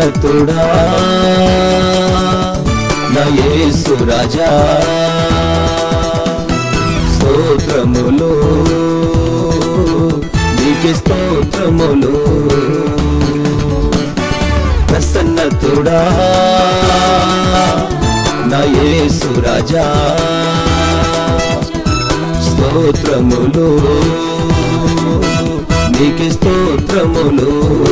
ప్రసన్నతుడా నా యేసు రాజా స్తోత్రములు నీకే స్తోత్రములు ప్రసన్నతుడా నా యేసు రాజా స్తోత్రములు నీకే స్తోత్రములు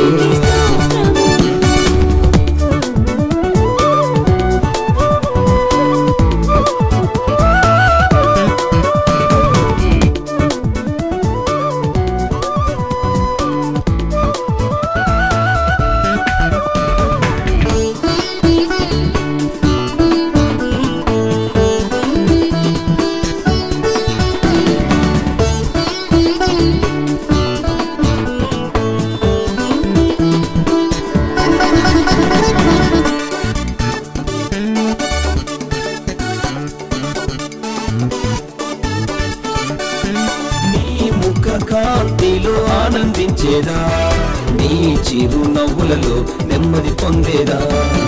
నీ ముఖ కాంతిలో ఆనందించేదా నీ చిరు నవ్వులలో నెమ్మది పొందేదా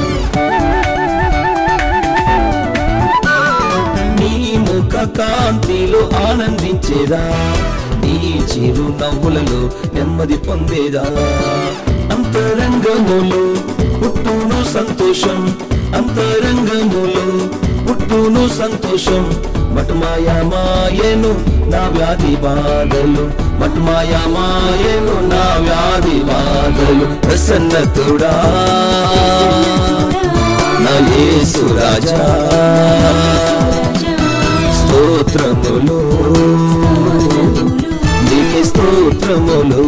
నీ ముఖ కాంతిలో ఆనందించేదా నీ చిరు నవ్వులలో నెమ్మది పొందేదా అంతరంగములో పుట్టును సంతోషం అంతరంగములో పుట్టును సంతోషం మటుమాయా మాయను నా వ్యాధి బాధలు మటుమాయా మాయను నా వ్యాధి బాధలు ప్రసన్నతుడా నా యేసు రాజా స్తోత్రములు నీకే స్తోత్రములు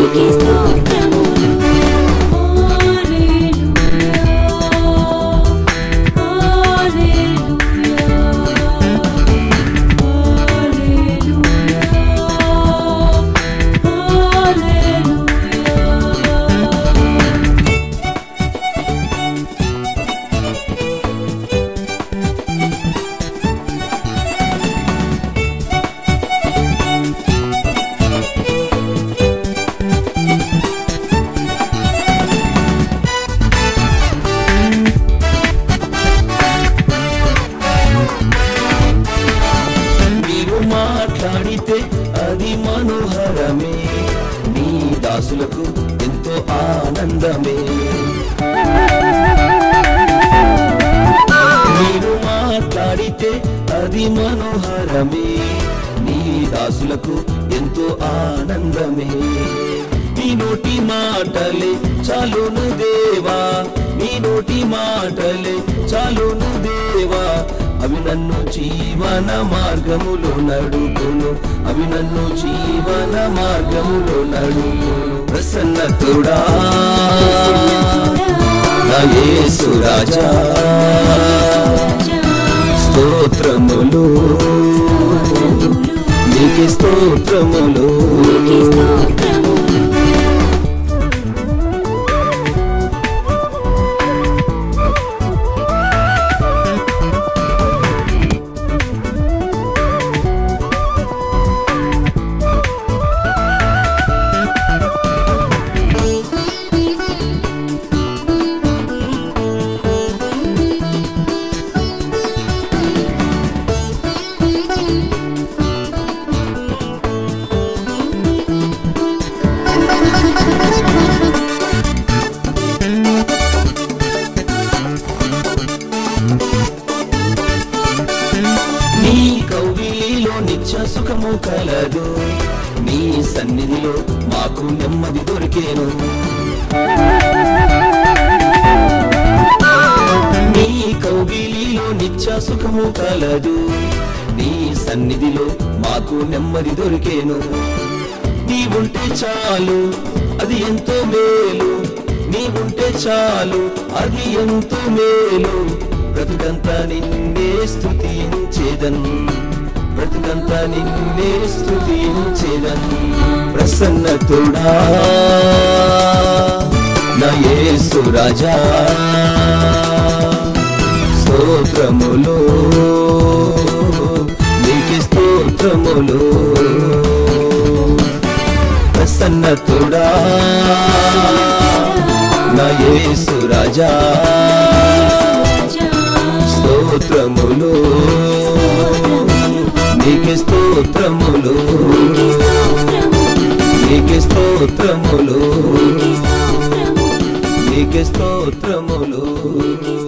మీరు మాట్లాడితే అది మనోహరమే నీ దాసులకు ఎంతో ఆనందమే మీరు మాట్లాడితే అది మనోహరమే నీ దాసులకు ఎంతో ఆనందమే నీ నోటి మాటలే చాలును దేవా నీ నోటి మాటలే చాలును దేవా అవి నన్ను జీవన మార్గములో నడుపును అవి నన్ను జీవన మార్గములో నడుపును ప్రసన్నతుడా నా యేసు రాజా స్తోత్రములు నీకే స్తోత్రములు నీ కౌగిలిలో నిత్య సుఖము కలదు నీ సన్నిధిలో మాకు నెమ్మది దొరికేను నీ కౌగిలిలో నిత్య సుఖము కలదు నీ సన్నిధిలో మాకు నెమ్మది దొరికేను నీవుంటే చాలు అది ఎంతో మేలు నీవుంటే చాలు అది ఎంతో మేలు బ్రతుకంతా నిన్నే స్తుతించేదన్ బ్రతుకంతా నిన్నే స్తుతించేదన్ ప్రసన్నతుడా నా యేసు రాజా స్తోత్రములు నీకే స్తోత్రములు ప్రసన్నతుడా నా యేసు రాజా స్తోత్రములు నీకే స్తోత్రములు నీకే స్తోత్రములు నీకే స్తోత్రములు